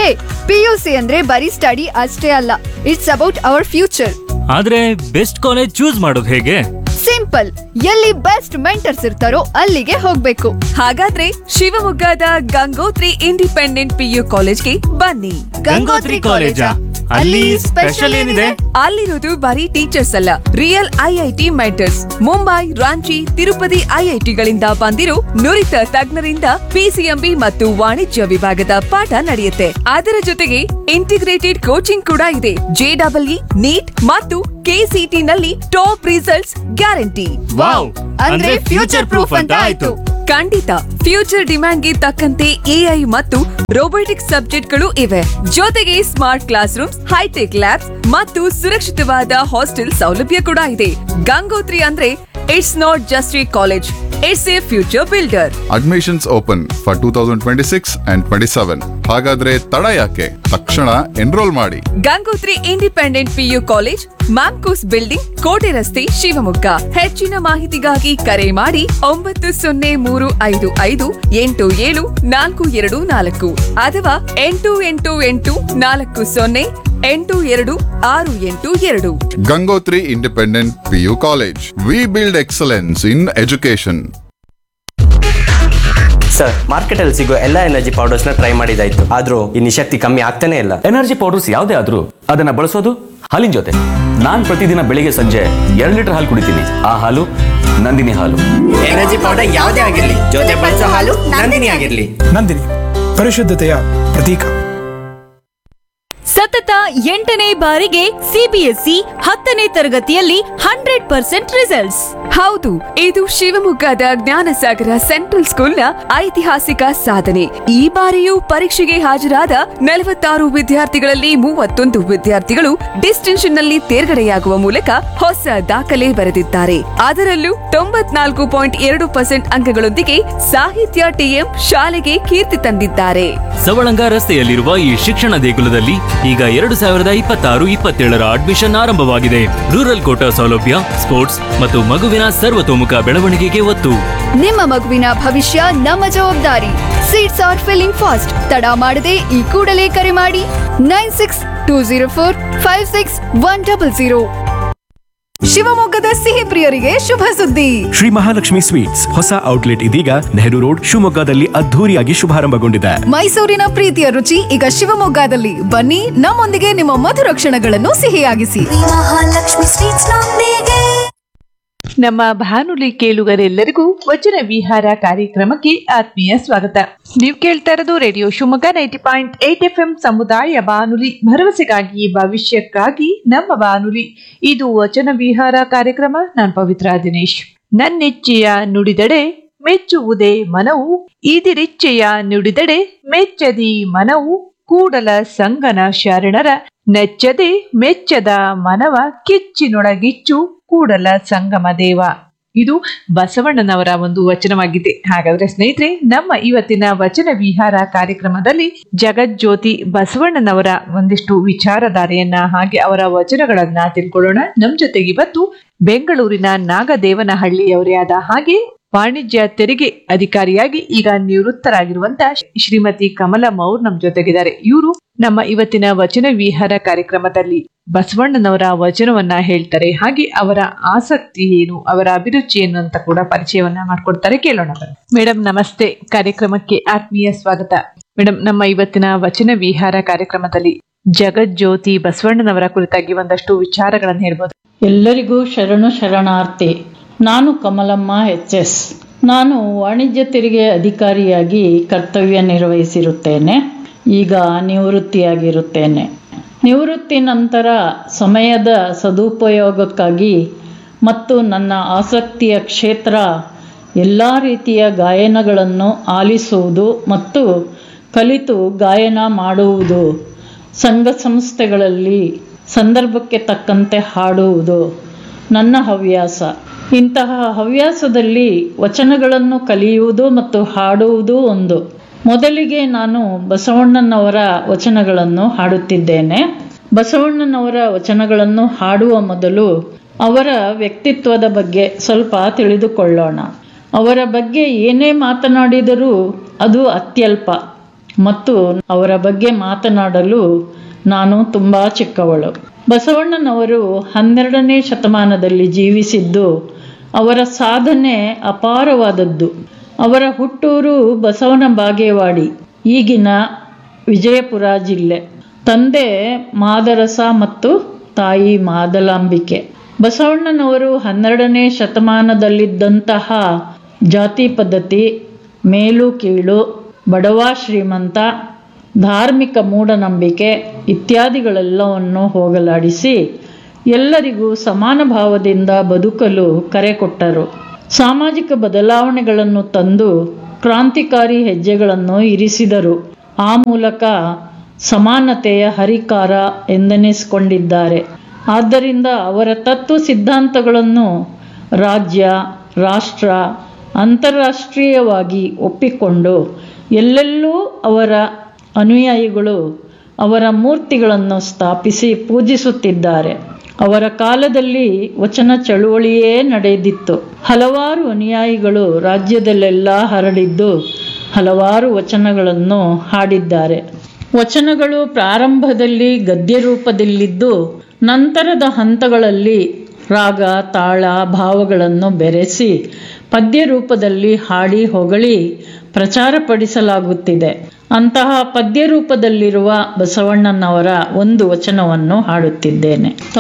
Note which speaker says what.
Speaker 1: ಹೇ PUC ಅಂದ್ರೆ ಬರೀ study ಅಷ್ಟೇ ಅಲ್ಲ ಇಟ್ಸ್ ಅಬೌಟ್ ಅವರ್ ಫ್ಯೂಚರ್
Speaker 2: ಆದ್ರೆ ಬೆಸ್ಟ್ ಕಾಲೇಜ್ ಚೂಸ್ ಮಾಡೋದು ಹೇಗೆ
Speaker 1: ಸಿಂಪಲ್ ಎಲ್ಲಿ ಬೆಸ್ಟ್ ಮೆಂಟರ್ಸ್ ಇರ್ತಾರೋ ಅಲ್ಲಿಗೆ ಹೋಗ್ಬೇಕು
Speaker 3: ಹಾಗಾದ್ರೆ ಶಿವಮೊಗ್ಗದ ಗಂಗೋತ್ರಿ ಇಂಡಿಪೆಂಡೆಂಟ್ ಪಿಯು ಕಾಲೇಜ್ಗೆ ಬನ್ನಿ
Speaker 2: ಗಂಗೋತ್ರಿ ಕಾಲೇಜಾ? ಅಲ್ಲಿ ಸ್ಪೆಷಲ್ ಏನಿದೆ?
Speaker 3: ಅಲ್ಲಿರೋದು ಬರೀ ಟೀಚರ್ಸ್ ಅಲ್ಲ real IIT mentors Mumbai Ranchi Tirupati ಐಐಟಿಗಳಿಂದ ಬಂದಿರೋ ನುರಿತ ತಜ್ಞರಿಂದ ಪಿಸಿಎಂಬಿ ಮತ್ತು ವಾಣಿಜ್ಯ ವಿಭಾಗದ ಪಾಠ ನಡೆಯುತ್ತೆ ಅದರ ಜೊತೆಗೆ ಇಂಟಿಗ್ರೇಟೆಡ್ ಕೋಚಿಂಗ್ ಕೂಡ ಇದೆ ಜೆಡಬ್ಲ್ಇ ನೀಟ್ ಮತ್ತು ಕೆಸಿಟಿ ನಲ್ಲಿ ಟಾಪ್ ರಿಸಲ್ಟ್ಸ್ ಗ್ಯಾರಂಟಿ
Speaker 2: ವಾವ್ ಅಂದ್ರೆ ಫ್ಯೂಚರ್ ಪ್ರೂಫ್ ಅಂತ ಆಯ್ತು
Speaker 3: ಖಂಡಿತ ಫ್ಯೂಚರ್ ಡಿಮ್ಯಾಂಡ್ಗೆ ತಕ್ಕಂತೆ ಎಐ ಮತ್ತು ರೋಬೋಟಿಕ್ಸ್ ಸಬ್ಜೆಕ್ಟ್ಗಳು ಇವೆ ಜೊತೆಗೆ smart class rooms hi tech labs ಮತ್ತು ಸುರಕ್ಷಿತವಾದ ಹಾಸ್ಟೆಲ್ ಸೌಲಭ್ಯ ಕೂಡ ಇದೆ ಗಂಗೋತ್ರಿ ಅಂದ್ರೆ it's not just a college it's a future builder
Speaker 4: admissions open for two thousand twenty six and twenty seven ಹಾಗಾದ್ರೆ ತಡ ಯಾಕೆ ತಕ್ಷಣ ಎನ್ರೋಲ್ ಮಾಡಿ
Speaker 3: Gangotri independent PU college MAMCOS building ಕೋಟೆ ರಸ್ತೆ ಶಿವಮೊಗ್ಗ ಹೆಚ್ಚಿನ ಮಾಹಿತಿಗಾಗಿ ಕರೆ ಮಾಡಿ ಒಂಬತ್ತು ಸೊನ್ನೆ ಮೂರು ಐದು ಐದು ಎಂಟು ಏಳು ನಾಲ್ಕು ಎರಡು ನಾಲ್ಕು ಅಥವಾ ಎಂಟು ಎಂಟು ಎಂಟು ನಾಲ್ಕು ಸೊನ್ನೆ ಎಂಟು ಎರಡು ಆರು ಎಂಟು ಎರಡು
Speaker 4: Gangotri independent PU college we build excellence in education
Speaker 5: sir ಮಾರ್ಕೆಟಲ್ಲಿ ಸಿಗೋ ಎಲ್ಲ ಎನರ್ಜಿ ಪೌಡರ್ಸ್ನ ಟ್ರೈ ಮಾಡಿದಾಯ್ತು ಆದ್ರೂ ಈ ನಿಶಕ್ತಿ ಕಮ್ಮಿ ಆಗ್ತಾನೆ ಇಲ್ಲ
Speaker 6: ಎನರ್ಜಿ ಪೌಡರ್ಸ್ ಯಾವುದೇ ಆದ್ರೂ ಅದನ್ನ ಬಳಸೋದು ಹಾಲಿನ ಜೊತೆ ನಾನ್ ಪ್ರತಿದಿನ ಬೆಳಿಗ್ಗೆ ಸಂಜೆ ಎರಡು ಲೀಟರ್ ಹಾಲು ಕುಡಿತೀನಿ ಆ ಹಾಲು ನಂದಿನಿ ಹಾಲು
Speaker 5: ಎನರ್ಜಿ ಪೌಡರ್ ಯಾವುದೇ ಆಗಿರ್ಲಿ ಜೊತೆ ಬಳಸೋ ಹಾಲು ನಂದಿನಿ ಆಗಿರ್ಲಿ
Speaker 7: ನಂದಿನಿ ಪರಿಶುದ್ಧತೆಯ ಪ್ರತೀಕ
Speaker 8: ಸತತ ಎಂಟನೇ ಬಾರಿಗೆ ಸಿಬಿಎಸ್ಇ ಹತ್ತನೇ ತರಗತಿಯಲ್ಲಿ ಹಂಡ್ರೆಡ್ ಪರ್ಸೆಂಟ್ ರಿಸಲ್ಟ್ಸ್
Speaker 3: ಹೌದು ಇದು ಶಿವಮೊಗ್ಗದ ಜ್ಞಾನಸಾಗರ ಸೆಂಟ್ರಲ್ ಸ್ಕೂಲ್ನ ಐತಿಹಾಸಿಕ ಸಾಧನೆ ಈ ಬಾರಿಯೂ ಪರೀಕ್ಷೆಗೆ ಹಾಜರಾದ ನಲವತ್ತಾರು ವಿದ್ಯಾರ್ಥಿಗಳಲ್ಲಿ ಮೂವತ್ತೊಂದು ವಿದ್ಯಾರ್ಥಿಗಳು ಡಿಸ್ಟಿಂಕ್ಷನ್ ನಲ್ಲಿ ತೇರ್ಗಡೆಯಾಗುವ ಮೂಲಕ ಹೊಸ ದಾಖಲೆ ಬರೆದಿದ್ದಾರೆ ಅದರಲ್ಲೂ ತೊಂಬತ್ನಾಲ್ಕು ಪಾಯಿಂಟ್ ಎರಡು ಪರ್ಸೆಂಟ್ ಅಂಕಗಳೊಂದಿಗೆ ಸಾಹಿತ್ಯ ಟಿಎಂ ಶಾಲೆಗೆ ಕೀರ್ತಿ ತಂದಿದ್ದಾರೆ
Speaker 2: ಸವಳಂಗ ರಸ್ತೆಯಲ್ಲಿರುವ ಈ ಶಿಕ್ಷಣ ದೇಗುಲದಲ್ಲಿ ಈಗ ಎರಡು ಸಾವಿರದ ಇಪ್ಪತ್ತಾರು ಇಪ್ಪತ್ತೇಳರ ಅಡ್ಮಿಷನ್ ಆರಂಭವಾಗಿದೆ ರೂರಲ್ ಕೋಟಾ ಸೌಲಭ್ಯ ಸ್ಪೋರ್ಟ್ಸ್ ಮತ್ತು ಮಗುವಿನ ಸರ್ವತೋಮುಖ ಬೆಳವಣಿಗೆಗೆ ಒತ್ತು
Speaker 1: ನಿಮ್ಮ ಮಗುವಿನ ಭವಿಷ್ಯ ನಮ್ಮ ಜವಾಬ್ದಾರಿ ಸೀಟ್ಸ್ ಆರ್ ಫಿಲ್ಲಿಂಗ್ ಫಾಸ್ಟ್ ತಡ ಮಾಡದೆ ಈ ಕೂಡಲೇ ಕರೆ ಮಾಡಿ nine six two zero four five six one double zero
Speaker 3: ಶಿವಮೊಗ್ಗದ ಸಿಹಿ ಪ್ರಿಯರಿಗೆ ಶುಭ ಸುದ್ದಿ
Speaker 9: ಶ್ರೀ ಮಹಾಲಕ್ಷ್ಮಿ ಸ್ವೀಟ್ಸ್ ಹೊಸ ಔಟ್ಲೆಟ್ ಇದೀಗ ನೆಹರು ರೋಡ್ ಶಿವಮೊಗ್ಗದಲ್ಲಿ ಅದ್ಧೂರಿಯಾಗಿ ಶುಭಾರಂಭಗೊಂಡಿದೆ
Speaker 3: ಮೈಸೂರಿನ ಪ್ರೀತಿಯ ರುಚಿ ಈಗ ಶಿವಮೊಗ್ಗದಲ್ಲಿ ಬನ್ನಿ ನಮ್ಮೊಂದಿಗೆ ನಿಮ್ಮ ಮಧುರ ಕ್ಷಣಗಳನ್ನು ಸಿಹಿಯಾಗಿಸಿ
Speaker 8: ಮಹಾಲಕ್ಷ್ಮಿ ಸ್ವೀಟ್ಸ್ ನೊಂದಿಗೆ
Speaker 10: ನಮ್ಮ ಬಾನುಲಿ ಕೇಳುಗರೆಲ್ಲರಿಗೂ ವಚನ ವಿಹಾರ ಕಾರ್ಯಕ್ರಮಕ್ಕೆ ಆತ್ಮೀಯ ಸ್ವಾಗತ ನೀವು ಕೇಳ್ತಾ ಇರೋದು radio Shivamogga ninety point eight F M ಸಮುದಾಯ ಬಾನುಲಿ ಭರವಸೆಗಾಗಿ ಭವಿಷ್ಯಕ್ಕಾಗಿ ನಮ್ಮ ಬಾನುಲಿ ಇದು ವಚನ ವಿಹಾರ ಕಾರ್ಯಕ್ರಮ ನಾನು ಪವಿತ್ರ ದಿನೇಶ್ ನನ್ನೆಚ್ಚೆಯ ನುಡಿದಡೆ ಮೆಚ್ಚುವುದೇ ಮನವು ಇದಿರಿಚ್ಛೆಯ ನುಡಿದಡೆ ಮೆಚ್ಚದಿ ಮನವು ಕೂಡಲ ಸಂಗನ ಶರಣರ ನೆಚ್ಚದೆ ಮೆಚ್ಚದ ಮನವ ಕಿಚ್ಚಿನೊಳಗಿಚ್ಚು ಕೂಡಲ ಸಂಗಮ ದೇವ ಇದು ಬಸವಣ್ಣನವರ ಒಂದು ವಚನವಾಗಿದೆ ಹಾಗಾದ್ರೆ ಸ್ನೇಹಿತರೆ ನಮ್ಮ ಇವತ್ತಿನ ವಚನ ವಿಹಾರ ಕಾರ್ಯಕ್ರಮದಲ್ಲಿ ಜಗಜ್ಯೋತಿ ಬಸವಣ್ಣನವರ ಒಂದಿಷ್ಟು ವಿಚಾರಧಾರೆಯನ್ನ ಹಾಗೆ ಅವರ ವಚನಗಳನ್ನ ತಿಳ್ಕೊಳ್ಳೋಣ ನಮ್ ಜೊತೆಗೆ ಇವತ್ತು ಬೆಂಗಳೂರಿನ ನಾಗದೇವನಹಳ್ಳಿಯವರೇ ಆದ ಹಾಗೆ ವಾಣಿಜ್ಯ ತೆರಿಗೆ ಅಧಿಕಾರಿಯಾಗಿ ಈಗ ನಿವೃತ್ತರಾಗಿರುವಂತ ಶ್ರೀಮತಿ ಕಮಲ ಮೌರ್ ನಮ್ ಜೊತೆಗಿದ್ದಾರೆ ಇವರು ನಮ್ಮ ಇವತ್ತಿನ ವಚನ ವಿಹಾರ ಕಾರ್ಯಕ್ರಮದಲ್ಲಿ ಬಸವಣ್ಣನವರ ವಚನವನ್ನ ಹೇಳ್ತಾರೆ ಹಾಗೆ ಅವರ ಆಸಕ್ತಿ ಏನು ಅವರ ಅಭಿರುಚಿ ಏನು ಅಂತ ಕೂಡ ಪರಿಚಯವನ್ನ ಮಾಡ್ಕೊಡ್ತಾರೆ ಕೇಳೋಣ ಮೇಡಮ್ ನಮಸ್ತೆ ಕಾರ್ಯಕ್ರಮಕ್ಕೆ ಆತ್ಮೀಯ ಸ್ವಾಗತ ಮೇಡಮ್ ನಮ್ಮ ಇವತ್ತಿನ ವಚನ ವಿಹಾರ ಕಾರ್ಯಕ್ರಮದಲ್ಲಿ ಜಗಜ್ಯೋತಿ ಬಸವಣ್ಣನವರ ಕುರಿತಾಗಿ ಒಂದಷ್ಟು ವಿಚಾರಗಳನ್ನು ಹೇಳ್ಬೋದು
Speaker 11: ಎಲ್ಲರಿಗೂ ಶರಣು ಶರಣಾರ್ಥಿ ನಾನು ಕಮಲಮ್ಮ ಎಚ್ ಎಸ್ ನಾನು ವಾಣಿಜ್ಯ ತೆರಿಗೆ ಅಧಿಕಾರಿಯಾಗಿ ಕರ್ತವ್ಯ ನಿರ್ವಹಿಸಿರುತ್ತೇನೆ ಈಗ ನಿವೃತ್ತಿಯಾಗಿರುತ್ತೇನೆ ನಿವೃತ್ತಿ ನಂತರ ಸಮಯದ ಸದುಪಯೋಗಕ್ಕಾಗಿ ಮತ್ತು ನನ್ನ ಆಸಕ್ತಿಯ ಕ್ಷೇತ್ರ ಎಲ್ಲ ರೀತಿಯ ಗಾಯನಗಳನ್ನು ಆಲಿಸುವುದು ಮತ್ತು ಕಲಿತು ಗಾಯನ ಮಾಡುವುದು ಸಂಘ ಸಂಸ್ಥೆಗಳಲ್ಲಿ ಸಂದರ್ಭಕ್ಕೆ ತಕ್ಕಂತೆ ಹಾಡುವುದು ನನ್ನ ಹವ್ಯಾಸ ಇಂತಹ ಹವ್ಯಾಸದಲ್ಲಿ ವಚನಗಳನ್ನು ಕಲಿಯುವುದು ಮತ್ತು ಹಾಡುವುದು ಒಂದು ಮೊದಲಿಗೆ ನಾನು ಬಸವಣ್ಣನವರ ವಚನಗಳನ್ನು ಹಾಡುತ್ತಿದ್ದೇನೆ ಬಸವಣ್ಣನವರ ವಚನಗಳನ್ನು ಹಾಡುವ ಮೊದಲು ಅವರ ವ್ಯಕ್ತಿತ್ವದ ಬಗ್ಗೆ ಸ್ವಲ್ಪ ತಿಳಿದುಕೊಳ್ಳೋಣ ಅವರ ಬಗ್ಗೆ ಏನೇ ಮಾತನಾಡಿದರೂ ಅದು ಅತ್ಯಲ್ಪ ಮತ್ತು ಅವರ ಬಗ್ಗೆ ಮಾತನಾಡಲು ನಾನು ತುಂಬ ಚಿಕ್ಕವಳು ಬಸವಣ್ಣನವರು ಹನ್ನೆರಡನೇ ಶತಮಾನದಲ್ಲಿ ಜೀವಿಸಿದ್ದು ಅವರ ಸಾಧನೆ ಅಪಾರವಾದದ್ದು ಅವರ ಹುಟ್ಟೂರು ಬಸವನ ಬಾಗೇವಾಡಿ ಈಗಿನ ವಿಜಯಪುರ ಜಿಲ್ಲೆ ತಂದೆ ಮಾದರಸ ಮತ್ತು ತಾಯಿ ಮಾದಲಾಂಬಿಕೆ ಬಸವಣ್ಣನವರು ಹನ್ನೆರಡನೇ ಶತಮಾನದಲ್ಲಿದ್ದಂತಹ ಜಾತಿ ಪದ್ಧತಿ ಮೇಲು ಕೀಳು ಬಡವ ಶ್ರೀಮಂತ ಧಾರ್ಮಿಕ ಮೂಢನಂಬಿಕೆ ಇತ್ಯಾದಿಗಳೆಲ್ಲವನ್ನು ಹೋಗಲಾಡಿಸಿ ಎಲ್ಲರಿಗೂ ಸಮಾನ ಭಾವದಿಂದ ಬದುಕಲು ಕರೆ ಕೊಟ್ಟರು ಸಾಮಾಜಿಕ ಬದಲಾವಣೆಗಳನ್ನು ತಂದು ಕ್ರಾಂತಿಕಾರಿ ಹೆಜ್ಜೆಗಳನ್ನು ಇರಿಸಿದರು ಆ ಮೂಲಕ ಸಮಾನತೆಯ ಹರಿಕಾರ ಎಂದೆನಿಸಿಕೊಂಡಿದ್ದಾರೆ ಆದ್ದರಿಂದ ಅವರ ತತ್ವ ಸಿದ್ಧಾಂತಗಳನ್ನು ರಾಜ್ಯ ರಾಷ್ಟ್ರ ಅಂತಾರಾಷ್ಟ್ರೀಯವಾಗಿ ಒಪ್ಪಿಕೊಂಡು ಎಲ್ಲೆಲ್ಲೂ ಅವರ ಅನುಯಾಯಿಗಳು ಅವರ ಮೂರ್ತಿಗಳನ್ನು ಸ್ಥಾಪಿಸಿ ಪೂಜಿಸುತ್ತಿದ್ದಾರೆ ಅವರ ಕಾಲದಲ್ಲಿ ವಚನ ಚಳುವಳಿಯೇ ನಡೆದಿತ್ತು ಹಲವಾರು ಅನುಯಾಯಿಗಳು ರಾಜ್ಯದಲ್ಲೆಲ್ಲ ಹರಡಿದ್ದು ಹಲವಾರು ವಚನಗಳನ್ನು ಹಾಡಿದ್ದಾರೆ ವಚನಗಳು ಪ್ರಾರಂಭದಲ್ಲಿ ಗದ್ಯ ರೂಪದಲ್ಲಿದ್ದು ನಂತರದ ಹಂತಗಳಲ್ಲಿ ರಾಗ ತಾಳ ಭಾವಗಳನ್ನು ಬೆರೆಸಿ ಪದ್ಯ ರೂಪದಲ್ಲಿ ಹಾಡಿ ಹೊಗಳಿ ಪ್ರಚಾರಪಡಿಸಲಾಗುತ್ತಿದೆ ಅಂತಹ ಪದ್ಯ ರೂಪದಲ್ಲಿರುವ ಬಸವಣ್ಣನವರ ಒಂದು ವಚನವನ್ನು ಹಾಡುತ್ತಿದ್ದೇನೆ